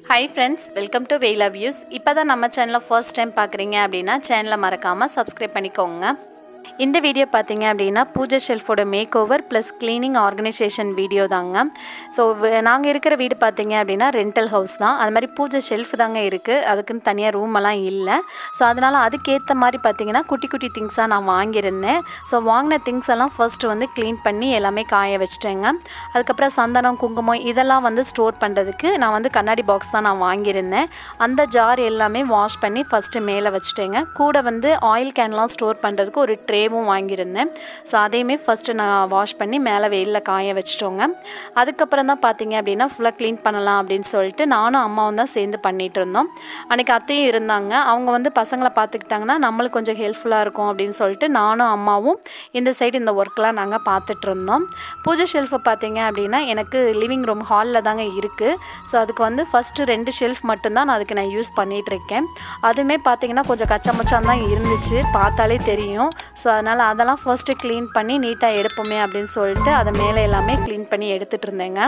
hi friends welcome to வெயில் love யூஸ் இப்போ தான் நம்ம சேனலை ஃபர்ஸ்ட் டைம் பார்க்குறீங்க அப்படின்னா சேனலை மறக்காமல் சப்ஸ்கிரைப் பண்ணிக்கோங்க இந்த வீடியோ பார்த்தீங்க அப்படின்னா பூஜை ஷெல்ஃபோட make over plus cleaning organisation video தாங்க ஸோ நாங்கள் இருக்கிற வீடு பார்த்தீங்க அப்படின்னா ரெண்டல் ஹவுஸ் தான் அது மாதிரி பூஜை ஷெல்ஃப் தாங்க இருக்குது அதுக்குன்னு தனியாக ரூம் எல்லாம் இல்லை ஸோ அதனால் அதுக்கேற்ற மாதிரி பார்த்தீங்கன்னா குட்டி குட்டி திங்ஸாக நான் வாங்கியிருந்தேன் ஸோ வாங்கின திங்ஸ் எல்லாம் ஃபர்ஸ்ட்டு வந்து க்ளீன் பண்ணி எல்லாமே காய வச்சிட்டேங்க அதுக்கப்புறம் சந்தனம் குங்குமம் இதெல்லாம் வந்து ஸ்டோர் பண்ணுறதுக்கு நான் வந்து கண்ணாடி பாக்ஸ் தான் நான் வாங்கியிருந்தேன் அந்த ஜார் எல்லாமே வாஷ் பண்ணி ஃபஸ்ட்டு மேலே வச்சுட்டேங்க கூட வந்து ஆயில் கேன்லாம் ஸ்டோர் பண்ணுறதுக்கு ஒரு ட்ரேவும் வாங்கியிருந்தேன் ஸோ அதையுமே ஃபஸ்ட்டு நான் வாஷ் பண்ணி மேலே வெயிலில் காய வச்சிட்டோங்க அதுக்கப்புறம் தான் பார்த்தீங்க அப்படின்னா ஃபுல்லாக க்ளீன் பண்ணலாம் அப்படின்னு சொல்லிட்டு நானும் அம்மாவும் தான் சேர்ந்து பண்ணிகிட்டு இருந்தோம் அன்றைக்கி அத்தையும் இருந்தாங்க அவங்க வந்து பசங்களை பார்த்துக்கிட்டாங்கன்னா நம்மளுக்கு கொஞ்சம் ஹெல்ப்ஃபுல்லாக இருக்கும் அப்படின்னு சொல்லிட்டு நானும் அம்மாவும் இந்த சைடு இந்த ஒர்க்லாம் நாங்கள் பார்த்துட்டு இருந்தோம் பூஜை ஷெல்ஃபை பார்த்தீங்க அப்படின்னா எனக்கு லிவிங் ரூம் ஹாலில் தாங்க இருக்குது ஸோ அதுக்கு வந்து ஃபஸ்ட்டு ரெண்டு ஷெல்ஃப் மட்டும்தான் நான் அதுக்கு நான் யூஸ் பண்ணிகிட்ருக்கேன் அதுவுமே பார்த்தீங்கன்னா கொஞ்சம் கச்சமச்சான் தான் இருந்துச்சு பார்த்தாலே தெரியும் ஸோ அதனால் அதெல்லாம் ஃபர்ஸ்ட்டு க்ளீன் பண்ணி நீட்டாக எடுப்போமே அப்படின்னு சொல்லிட்டு அதை மேலே எல்லாமே க்ளீன் பண்ணி எடுத்துகிட்டு இருந்தேங்க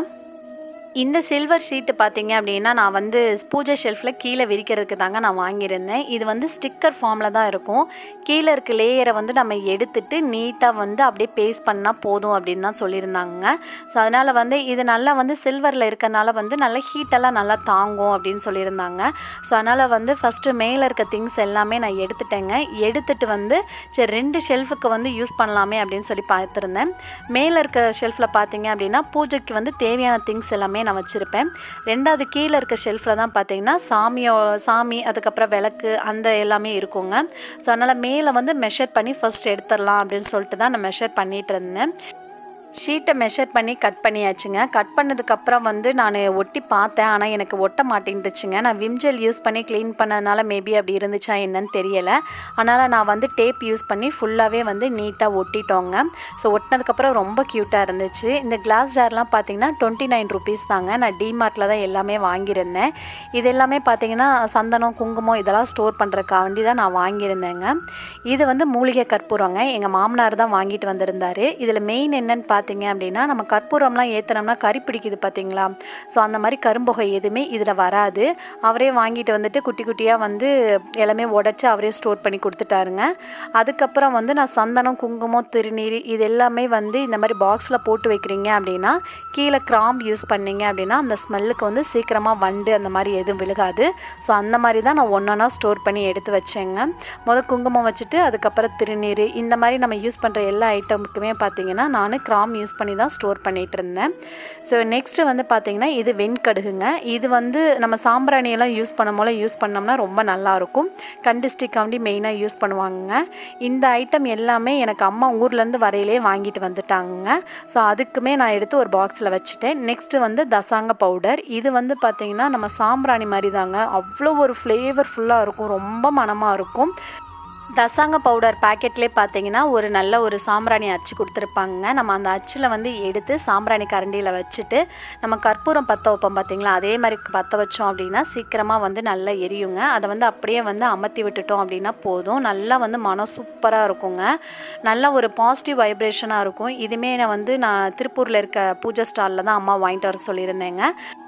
இந்த சில்வர் ஷீட்டு பார்த்தீங்க அப்படின்னா நான் வந்து பூஜை ஷெல்ஃபில் கீழே விரிக்கிறதுக்கு தாங்க நான் வாங்கியிருந்தேன் இது வந்து ஸ்டிக்கர் ஃபார்மில் தான் இருக்கும் கீழே இருக்க லேயரை வந்து நம்ம எடுத்துட்டு நீட்டாக வந்து அப்படியே பேஸ்ட் பண்ணால் போதும் அப்படின்னு தான் சொல்லியிருந்தாங்க ஸோ அதனால் வந்து இது நல்லா வந்து சில்வரில் இருக்கறனால வந்து நல்ல ஹீட்டெல்லாம் நல்லா தாங்கும் அப்படின்னு சொல்லியிருந்தாங்க ஸோ அதனால் வந்து ஃபஸ்ட்டு மேலே இருக்க திங்ஸ் எல்லாமே நான் எடுத்துட்டேங்க எடுத்துட்டு வந்து சரி ரெண்டு ஷெல்ஃபுக்கு வந்து யூஸ் பண்ணலாமே அப்படின்னு சொல்லி பார்த்துருந்தேன் மேலே இருக்க ஷெல்ஃபில் பார்த்தீங்க அப்படின்னா பூஜைக்கு வந்து தேவையான திங்ஸ் எல்லாமே நான் வச்சுருப்பேன் ரெண்டாவது கீழே இருக்க ஷெல்ஃபில் தான் பார்த்தீங்கன்னா சாமியோ சாமி அதுக்கப்புறம் விளக்கு அந்த எல்லாமே இருக்குங்க ஸோ அதனால் மேலே வந்து மெஷர் பண்ணி ஃபர்ஸ்ட் எடுத்துடலாம் அப்படின்னு சொல்லிட்டு தான் நான் மெஷர் பண்ணிகிட்டு இருந்தேன் ஷீட்டை மெஷர் பண்ணி கட் பண்ணியாச்சுங்க கட் பண்ணதுக்கப்புறம் வந்து நான் ஒட்டி பார்த்தேன் ஆனால் எனக்கு ஒட்ட மாட்டேன்டுச்சுங்க நான் விம்ஜெல் யூஸ் பண்ணி க்ளீன் பண்ணதுனால மேபி அப்படி இருந்துச்சா என்னன்னு தெரியலை அதனால் நான் வந்து டேப் யூஸ் பண்ணி ஃபுல்லாகவே வந்து நீட்டாக ஒட்டிட்டோங்க ஸோ ஒட்டினதுக்கப்புறம் ரொம்ப க்யூட்டாக இருந்துச்சு இந்த கிளாஸ் ஜார்லாம் பார்த்தீங்கன்னா டுவெண்ட்டி நைன் ருபீஸ் தாங்க நான் டிமார்ட்டில் தான் எல்லாமே வாங்கியிருந்தேன் இது எல்லாமே பார்த்தீங்கன்னா சந்தனம் குங்குமம் இதெல்லாம் ஸ்டோர் பண்ணுறக்காண்டி தான் நான் வாங்கியிருந்தேங்க இது வந்து மூலிகை கற்பூரங்க எங்கள் மாமனார் தான் வாங்கிட்டு வந்திருந்தாரு இதில் மெயின் என்னன்னு பார்த்தீங்க அப்படின்னா நம்ம கற்பூரம்லாம் ஏற்றினோம்னா கறி பிடிக்குது பார்த்தீங்களா ஸோ அந்த மாதிரி கரும்புகை எதுவுமே இதில் வராது அவரே வாங்கிட்டு வந்துட்டு குட்டி குட்டியாக வந்து எல்லாமே உடச்சி அவரே ஸ்டோர் பண்ணி கொடுத்துட்டாருங்க அதுக்கப்புறம் வந்து நான் சந்தனம் குங்குமம் திருநீர் இது எல்லாமே வந்து இந்த மாதிரி பாக்ஸில் போட்டு வைக்கிறீங்க அப்படின்னா கீழே கிராம்பு யூஸ் பண்ணீங்க அப்படின்னா அந்த ஸ்மெல்லுக்கு வந்து சீக்கிரமாக வண்டு அந்த மாதிரி எதுவும் விழுகாது ஸோ அந்த மாதிரி தான் நான் ஒன்றா ஸ்டோர் பண்ணி எடுத்து வச்சேங்க முதல் குங்குமம் வச்சுட்டு அதுக்கப்புறம் திருநீர் இந்த மாதிரி நம்ம யூஸ் பண்ணுற எல்லா ஐட்டமுக்குமே பார்த்தீங்கன்னா நான் கிராம் யூஸ் பண்ணி தான் ஸ்டோர் பண்ணிகிட்டு இருந்தேன் ஸோ நெக்ஸ்ட்டு வந்து பார்த்திங்கன்னா இது வெண்கடுகுங்க இது வந்து நம்ம சாம்பிராணியெல்லாம் யூஸ் பண்ணும் போல யூஸ் பண்ணோம்னா ரொம்ப நல்லாயிருக்கும் கண்டிஸ்டிக்காண்டி மெயினாக யூஸ் பண்ணுவாங்க இந்த ஐட்டம் எல்லாமே எனக்கு அம்மா ஊர்லேருந்து வரையிலே வாங்கிட்டு வந்துட்டாங்க ஸோ அதுக்குமே நான் எடுத்து ஒரு பாக்ஸில் வச்சுட்டேன் நெக்ஸ்ட்டு வந்து தசாங்க பவுடர் இது வந்து பார்த்திங்கன்னா நம்ம சாம்பிராணி மாதிரி தாங்க அவ்வளோ ஒரு ஃப்ளேவர்ஃபுல்லாக இருக்கும் ரொம்ப மனமாக இருக்கும் தசாங்க பவுடர் பேக்கெட்லேயே பார்த்தீங்கன்னா ஒரு நல்ல ஒரு சாம்பிராணி அச்சு கொடுத்துருப்பாங்க நம்ம அந்த அச்சில் வந்து எடுத்து சாம்பிராணி கரண்டியில் வச்சுட்டு நம்ம கற்பூரம் பற்ற வைப்போம் பார்த்தீங்களா அதே மாதிரி பற்ற வச்சோம் அப்படின்னா சீக்கிரமாக வந்து நல்லா எரியுங்க அதை வந்து அப்படியே வந்து அமர்த்தி விட்டுட்டோம் அப்படின்னா போதும் நல்லா வந்து மனம் சூப்பராக இருக்குங்க நல்ல ஒரு பாசிட்டிவ் வைப்ரேஷனாக இருக்கும் இதுவுமே நான் வந்து நான் திருப்பூரில் இருக்க பூஜை ஸ்டாலில் தான் அம்மா வாங்கிட்டு வர சொல்லியிருந்தேங்க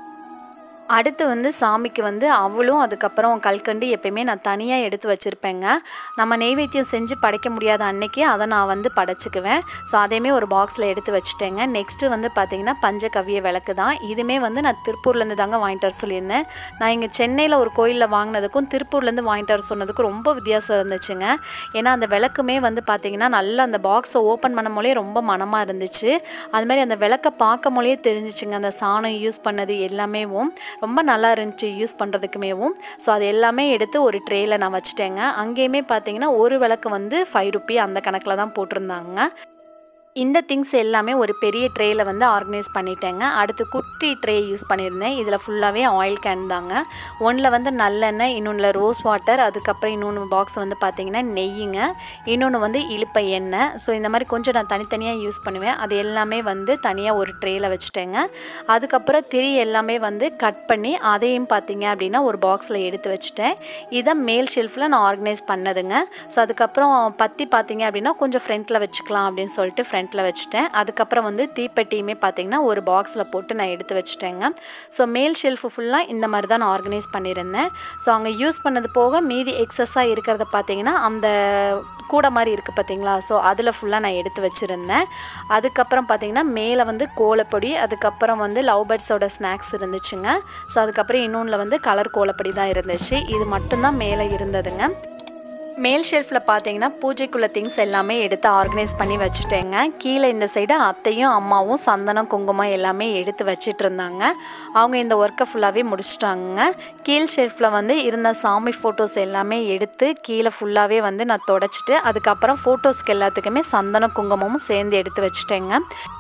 அடுத்து வந்து சாமிக்கு வந்து அவளும் அதுக்கப்புறம் கல்கண்டு எப்பயுமே நான் தனியாக எடுத்து வச்சுருப்பேங்க நம்ம நெய்வேத்தியம் செஞ்சு படைக்க முடியாத அன்னைக்கு அதை நான் வந்து படைச்சிக்குவேன் ஸோ அதையுமே ஒரு பாக்ஸில் எடுத்து வச்சுட்டேங்க நெக்ஸ்ட்டு வந்து பார்த்திங்கன்னா பஞ்சகவிய விளக்கு தான் இதுவுமே வந்து நான் திருப்பூர்லேருந்து தாங்க வாங்கிட்டு வர சொல்லியிருந்தேன் நான் இங்கே சென்னையில் ஒரு கோயிலில் வாங்கினதுக்கும் திருப்பூர்லேருந்து வாங்கிட்டு வர சொன்னதுக்கும் ரொம்ப வித்தியாசம் இருந்துச்சுங்க ஏன்னா அந்த விளக்குமே வந்து பார்த்திங்கன்னா நல்லா அந்த பாக்ஸை ஓப்பன் பண்ண போலே ரொம்ப மனமாக இருந்துச்சு அது மாதிரி அந்த விளக்கை பார்க்க போலே தெரிஞ்சிச்சுங்க அந்த சாணம் யூஸ் பண்ணது எல்லாமேவும் ரொம்ப நல்லா இருந்துச்சு யூஸ் பண்ணுறதுக்குமேவும் ஸோ அது எல்லாமே எடுத்து ஒரு ட்ரேயில் நான் வச்சுட்டேங்க அங்கேயுமே பார்த்தீங்கன்னா ஒரு விளக்கு வந்து ஃபைவ் ருப்பி அந்த கணக்கில் தான் போட்டிருந்தாங்க இந்த திங்ஸ் எல்லாமே ஒரு பெரிய ட்ரேயில் வந்து ஆர்கனைஸ் பண்ணிட்டேங்க அடுத்து குட்டி ட்ரே யூஸ் பண்ணியிருந்தேன் இதில் ஃபுல்லாகவே ஆயில் கேன் தாங்க ஒன்றில் வந்து நல்லெண்ணெய் இன்னொன்றில் ரோஸ் வாட்டர் அதுக்கப்புறம் இன்னொன்று பாக்ஸ் வந்து பார்த்திங்கன்னா நெய்யுங்க இன்னொன்று வந்து இழுப்பை எண்ணெய் ஸோ இந்த மாதிரி கொஞ்சம் நான் தனித்தனியாக யூஸ் பண்ணுவேன் அது எல்லாமே வந்து தனியாக ஒரு ட்ரேயில் வச்சுட்டேங்க அதுக்கப்புறம் திரி எல்லாமே வந்து கட் பண்ணி அதையும் பார்த்தீங்க அப்படின்னா ஒரு பாக்ஸில் எடுத்து வச்சுட்டேன் இதை மேல் ஷெல்ஃபில் நான் ஆர்கனைஸ் பண்ணதுங்க ஸோ அதுக்கப்புறம் பத்தி பார்த்தீங்க அப்படின்னா கொஞ்சம் ஃப்ரண்ட்டில் வச்சுக்கலாம் அப்படின்னு சொல்லிட்டு ஃப்ரண்ட் ஃப்ரண்ட்டில் வச்சுட்டேன் அதுக்கப்புறம் வந்து தீப்பெட்டியுமே பார்த்தீங்கன்னா ஒரு பாக்ஸில் போட்டு நான் எடுத்து வச்சுட்டேங்க ஸோ மேல் ஷெல்ஃபு ஃபுல்லாக இந்த மாதிரி தான் நான் ஆர்கனைஸ் பண்ணியிருந்தேன் ஸோ அங்கே யூஸ் பண்ணது போக மீதி எக்ஸஸாக இருக்கிறத பார்த்தீங்கன்னா அந்த கூட மாதிரி இருக்குது பார்த்தீங்களா ஸோ அதில் ஃபுல்லாக நான் எடுத்து வச்சுருந்தேன் அதுக்கப்புறம் பார்த்தீங்கன்னா மேலே வந்து கோலப்பொடி அதுக்கப்புறம் வந்து லவ் பேர்ட்ஸோட ஸ்நாக்ஸ் இருந்துச்சுங்க ஸோ அதுக்கப்புறம் இன்னொன்றில் வந்து கலர் கோலப்பொடி தான் இருந்துச்சு இது மட்டும்தான் மேலே இருந்ததுங்க மேல் ஷெல்ஃபில் பார்த்தீங்கன்னா பூஜைக்குள்ள திங்ஸ் எல்லாமே எடுத்து ஆர்கனைஸ் பண்ணி வச்சுட்டேங்க கீழே இந்த சைடு அத்தையும் அம்மாவும் சந்தனம் குங்குமம் எல்லாமே எடுத்து வச்சிட்டு இருந்தாங்க அவங்க இந்த ஒர்க்கை ஃபுல்லாகவே முடிச்சிட்டாங்க கீழ் ஷெல்ஃபில் வந்து இருந்த சாமி ஃபோட்டோஸ் எல்லாமே எடுத்து கீழே ஃபுல்லாகவே வந்து நான் தொடச்சிட்டு அதுக்கப்புறம் ஃபோட்டோஸ்க்கு எல்லாத்துக்குமே சந்தனம் குங்குமமும் சேர்ந்து எடுத்து வச்சுட்டேங்க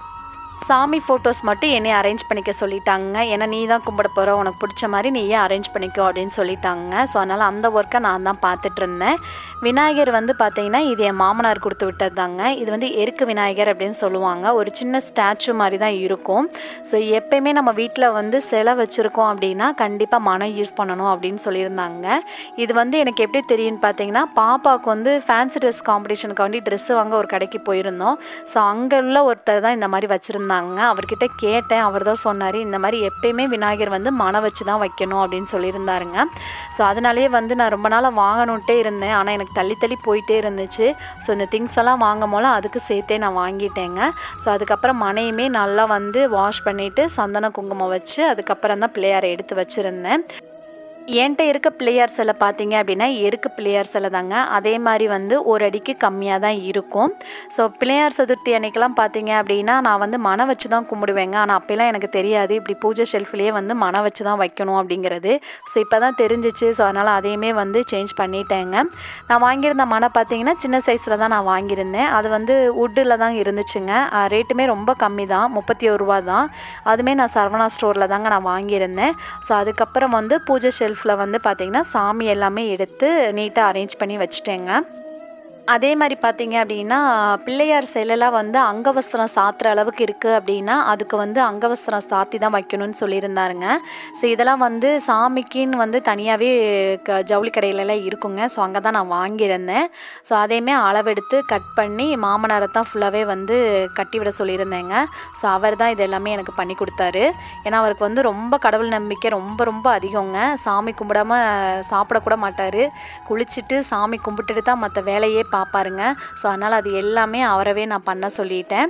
சாமி ஃபோட்டோஸ் மட்டும் என்னைய அரேஞ்ச் பண்ணிக்க சொல்லிட்டாங்க ஏன்னா நீ தான் கும்பிட போகிற உனக்கு பிடிச்ச மாதிரி நீயே அரேஞ்ச் பண்ணிக்கோ அப்படின்னு சொல்லிட்டாங்க ஸோ அதனால் அந்த ஒர்க்கை நான் தான் பார்த்துட்டு இருந்தேன் விநாயகர் வந்து பார்த்தீங்கன்னா இது என் மாமனார் கொடுத்து விட்டது தாங்க இது வந்து எருக்கு விநாயகர் அப்படின்னு சொல்லுவாங்க ஒரு சின்ன ஸ்டாச்சு மாதிரி தான் இருக்கும் ஸோ எப்பயுமே நம்ம வீட்டில் வந்து சிலை வச்சுருக்கோம் அப்படின்னா கண்டிப்பாக மனம் யூஸ் பண்ணணும் அப்படின்னு சொல்லியிருந்தாங்க இது வந்து எனக்கு எப்படி தெரியும்னு பார்த்தீங்கன்னா பாப்பாவுக்கு வந்து ஃபேன்சி ட்ரெஸ் காம்படிஷனுக்கு வேண்டி ட்ரெஸ்ஸு வாங்க ஒரு கடைக்கு போயிருந்தோம் ஸோ அங்கே உள்ள ஒருத்தர் தான் இந்த மாதிரி வச்சுருந்தாங்க அவர்கிட்ட கேட்டேன் அவர் தான் சொன்னார் இந்த மாதிரி எப்பயுமே விநாயகர் வந்து மனம் வச்சு தான் வைக்கணும் அப்படின்னு சொல்லியிருந்தாருங்க ஸோ அதனாலேயே வந்து நான் ரொம்ப நாளாக வாங்கணுன்ட்டே இருந்தேன் ஆனால் எனக்கு தள்ளி தள்ளி போயிட்டே இருந்துச்சு ஸோ இந்த திங்ஸ் எல்லாம் வாங்கும் போல அதுக்கு சேர்த்தே நான் வாங்கிட்டேங்க ஸோ அதுக்கப்புறம் மனையுமே நல்லா வந்து வாஷ் பண்ணிவிட்டு சந்தன குங்குமம் வச்சு அதுக்கப்புறம் தான் பிள்ளையாரை எடுத்து வச்சுருந்தேன் என்கிட்ட இருக்க பிள்ளையார் சிலை பார்த்தீங்க அப்படின்னா எருக்கு பிள்ளையார் சிலை தாங்க அதே மாதிரி வந்து ஒரு அடிக்கு கம்மியாக தான் இருக்கும் ஸோ பிள்ளையார் சதுர்த்தி அன்னைக்கெல்லாம் பார்த்தீங்க அப்படின்னா நான் வந்து மனை வச்சு தான் கும்பிடுவேங்க ஆனால் அப்போலாம் எனக்கு தெரியாது இப்படி பூஜை ஷெல்ஃப்லேயே வந்து மனை வச்சு தான் வைக்கணும் அப்படிங்கிறது ஸோ இப்போ தான் தெரிஞ்சிச்சு ஸோ அதனால் அதையுமே வந்து சேஞ்ச் பண்ணிட்டேங்க நான் வாங்கியிருந்த மனை பார்த்தீங்கன்னா சின்ன சைஸில் தான் நான் வாங்கியிருந்தேன் அது வந்து வுட்டில் தான் இருந்துச்சுங்க ரேட்டுமே ரொம்ப கம்மி தான் முப்பத்தி ஒரு ரூபா தான் அதுவுமே நான் சரவணா ஸ்டோரில் தாங்க நான் வாங்கியிருந்தேன் ஸோ அதுக்கப்புறம் வந்து பூஜை ஷெல்ஃபில் வந்து பார்த்திங்கன்னா சாமி எல்லாமே எடுத்து நீட்டாக அரேஞ்ச் பண்ணி வச்சுட்டேங்க அதே மாதிரி பார்த்தீங்க அப்படின்னா பிள்ளையார் சிலைலாம் வந்து அங்கவஸ்திரம் சாத்துற அளவுக்கு இருக்குது அப்படின்னா அதுக்கு வந்து அங்கவஸ்திரம் சாத்தி தான் வைக்கணும்னு சொல்லியிருந்தாருங்க ஸோ இதெல்லாம் வந்து சாமிக்குன்னு வந்து தனியாகவே க ஜவுளி கடையிலலாம் இருக்குங்க ஸோ அங்கே தான் நான் வாங்கியிருந்தேன் ஸோ அதையுமே அளவெடுத்து கட் பண்ணி மாமனாரை தான் ஃபுல்லாகவே வந்து கட்டி விட சொல்லியிருந்தேங்க ஸோ அவர் தான் இது எல்லாமே எனக்கு பண்ணி கொடுத்தாரு ஏன்னா அவருக்கு வந்து ரொம்ப கடவுள் நம்பிக்கை ரொம்ப ரொம்ப அதிகங்க சாமி கும்பிடாம சாப்பிடக்கூட மாட்டார் குளிச்சுட்டு சாமி கும்பிட்டுட்டு தான் மற்ற வேலையே பார்ப்பாருங்க ஸோ அதனால் அது எல்லாமே அவரவே நான் பண்ண சொல்லிட்டேன்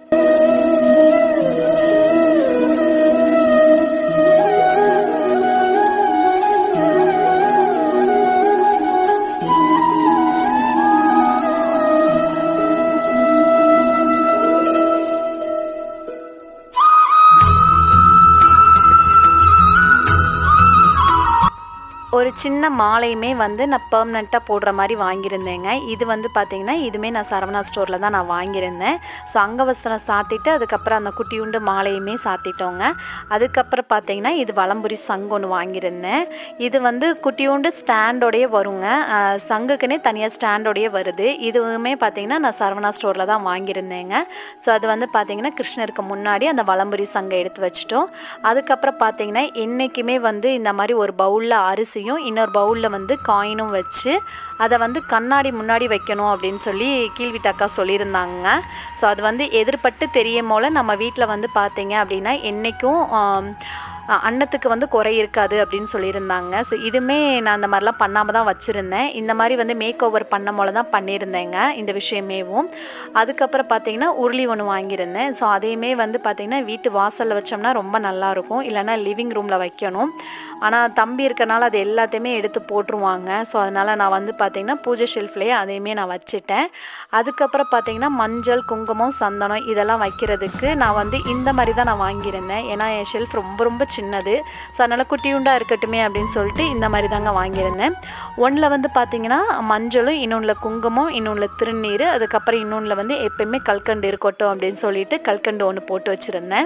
ஒரு சின்ன மாலையுமே வந்து நான் பெர்மனெண்ட்டாக போடுற மாதிரி வாங்கியிருந்தேங்க இது வந்து பார்த்திங்கன்னா இதுவுமே நான் சரவணா ஸ்டோரில் தான் நான் வாங்கியிருந்தேன் ஸோ அங்கவஸ்திரம் சாத்திட்டு அதுக்கப்புறம் அந்த குட்டியுண்டு மாலையுமே சாத்திட்டோங்க அதுக்கப்புறம் பார்த்தீங்கன்னா இது வலம்புரி சங்கு ஒன்று வாங்கியிருந்தேன் இது வந்து குட்டியுண்டு ஸ்டாண்டோடையே வருங்க அஹ் சங்குக்குன்னே தனியாக ஸ்டாண்டோடையே வருது இதுவுமே பார்த்தீங்கன்னா நான் சரவணா ஸ்டோரில் தான் வாங்கியிருந்தேங்க ஸோ அது வந்து பார்த்தீங்கன்னா கிருஷ்ணருக்கு முன்னாடி அந்த வலம்புரி சங்கை எடுத்து வச்சிட்டோம் அதுக்கப்புறம் பார்த்தீங்கன்னா என்றைக்குமே வந்து இந்த மாதிரி ஒரு பவுலில் அரிசியும் இன்னொரு பவுலில் வந்து காயினும் வச்சு அதை வந்து கண்ணாடி முன்னாடி வைக்கணும் அப்படின்னு சொல்லி கீழ்விட்டாக்கா சொல்லியிருந்தாங்க ஸோ அது வந்து எதிர்பட்டு தெரியும் போல் நம்ம வீட்டில் வந்து பார்த்தீங்க அப்படின்னா என்றைக்கும் ஆம், அ- அன்னத்துக்கு வந்து குறை இருக்காது அப்படின்னு சொல்லியிருந்தாங்க ஸோ இதுவுமே நான் அந்த மாதிரிலாம் பண்ணாமல் தான் வச்சுருந்தேன் இந்த மாதிரி வந்து மேக் ஓவர் பண்ண போல தான் பண்ணியிருந்தேங்க இந்த விஷயமேவும் அதுக்கப்புறம் பார்த்தீங்கன்னா உருளி ஒன்று வாங்கியிருந்தேன் ஸோ அதையுமே வந்து பார்த்தீங்கன்னா வீட்டு வாசலில் வச்சோம்னா ரொம்ப நல்லாயிருக்கும் இல்லைன்னா லிவிங் ரூமில் வைக்கணும் ஆனால் தம்பி இருக்கனால அது எல்லாத்தையுமே எடுத்து போட்டுருவாங்க ஸோ அதனால் நான் வந்து பார்த்தீங்கன்னா பூஜை ஷெல்ஃப்லேயே அதையுமே நான் வச்சுட்டேன் அதுக்கப்புறம் பார்த்தீங்கன்னா மஞ்சள் குங்குமம் சந்தனம் இதெல்லாம் வைக்கிறதுக்கு நான் வந்து இந்த மாதிரி தான் நான் வாங்கியிருந்தேன் ஏன்னா என் ஷெல்ஃப் ரொம்ப ரொம்ப சின்னது ஸோ அதனால் குட்டியுண்டாக இருக்கட்டுமே அப்படின்னு சொல்லிட்டு இந்த மாதிரி தாங்க வாங்கியிருந்தேன் ஒன்றில் வந்து பார்த்தீங்கன்னா மஞ்சளும் இன்னொன்றில் குங்குமம் இன்னொன்றில் திருநீர் அதுக்கப்புறம் இன்னொன்றில் வந்து எப்பயுமே கல்கண்டு இருக்கட்டும் அப்படின்னு சொல்லிட்டு கல்கண்டு ஒன்று போட்டு வச்சுருந்தேன்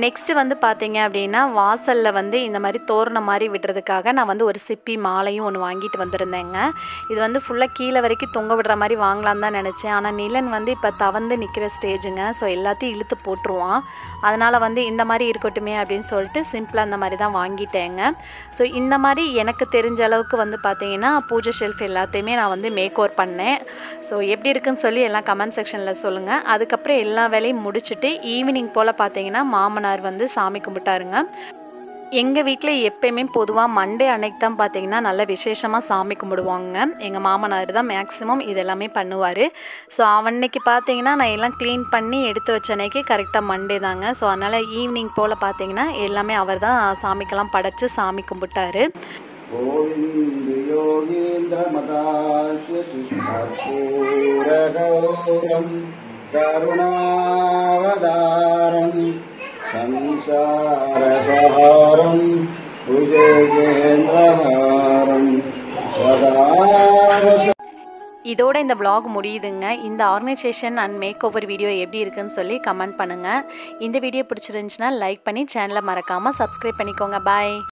நெக்ஸ்ட்டு வந்து பார்த்தீங்க அப்படின்னா வாசலில் வந்து இந்த மாதிரி தோரணம் மாதிரி விடுறதுக்காக நான் வந்து ஒரு சிப்பி மாலையும் ஒன்று வாங்கிட்டு வந்திருந்தேங்க இது வந்து ஃபுல்லாக கீழே வரைக்கும் தொங்க விடுற மாதிரி வாங்கலாம் தான் நினச்சேன் ஆனால் நிலன் வந்து இப்போ தவந்து நிற்கிற ஸ்டேஜுங்க ஸோ எல்லாத்தையும் இழுத்து போட்டுருவான் அதனால் வந்து இந்த மாதிரி இருக்கட்டுமே அப்படின்னு சொல்லிட்டு சிம்பிளாக அந்த மாதிரி தான் வாங்கிட்டேங்க ஸோ இந்த மாதிரி எனக்கு தெரிஞ்ச அளவுக்கு வந்து பார்த்தீங்கன்னா பூஜை ஷெல்ஃப் எல்லாத்தையுமே நான் வந்து மேக் ஓவர் பண்ணேன் ஸோ எப்படி இருக்குன்னு சொல்லி எல்லாம் கமெண்ட் செக்ஷனில் சொல்லுங்கள் அதுக்கப்புறம் எல்லா வேலையும் முடிச்சுட்டு ஈவினிங் போல் பார்த்தீங்கன்னா மாமனார் வந்து சாமி கும்பிட்டாருங்க எங்கள் வீட்டில் எப்பயுமே பொதுவாக மண்டே அன்னைக்கு தான் பார்த்தீங்கன்னா நல்ல விசேஷமாக சாமி கும்பிடுவாங்க எங்கள் மாமனார் தான் மேக்ஸிமம் இதெல்லாமே பண்ணுவார் ஸோ அவன்னைக்கு பார்த்தீங்கன்னா நான் எல்லாம் க்ளீன் பண்ணி எடுத்து வச்ச அன்னைக்கு கரெக்டாக மண்டே தாங்க ஸோ அதனால் ஈவினிங் போல் பார்த்தீங்கன்னா எல்லாமே அவர் தான் சாமிக்கெல்லாம் படைச்சு சாமி கும்பிட்டாரு गोविन्द योगीन्द्रमदास्य शिष्टपूरगौरम् करुणावदारम् संसारसहारम् भुजगेन्द्रहारम् सदा वस இதோட இந்த vlog முடியுதுங்க இந்த organisation and make over video எப்படி இருக்குன்னு சொல்லி கமெண்ட் பண்ணுங்கள் இந்த வீடியோ பிடிச்சிருந்துச்சுன்னா லைக் பண்ணி சேனலை மறக்காமல் சப்ஸ்கிரைப் பண்ணிக்கோங்க பாய்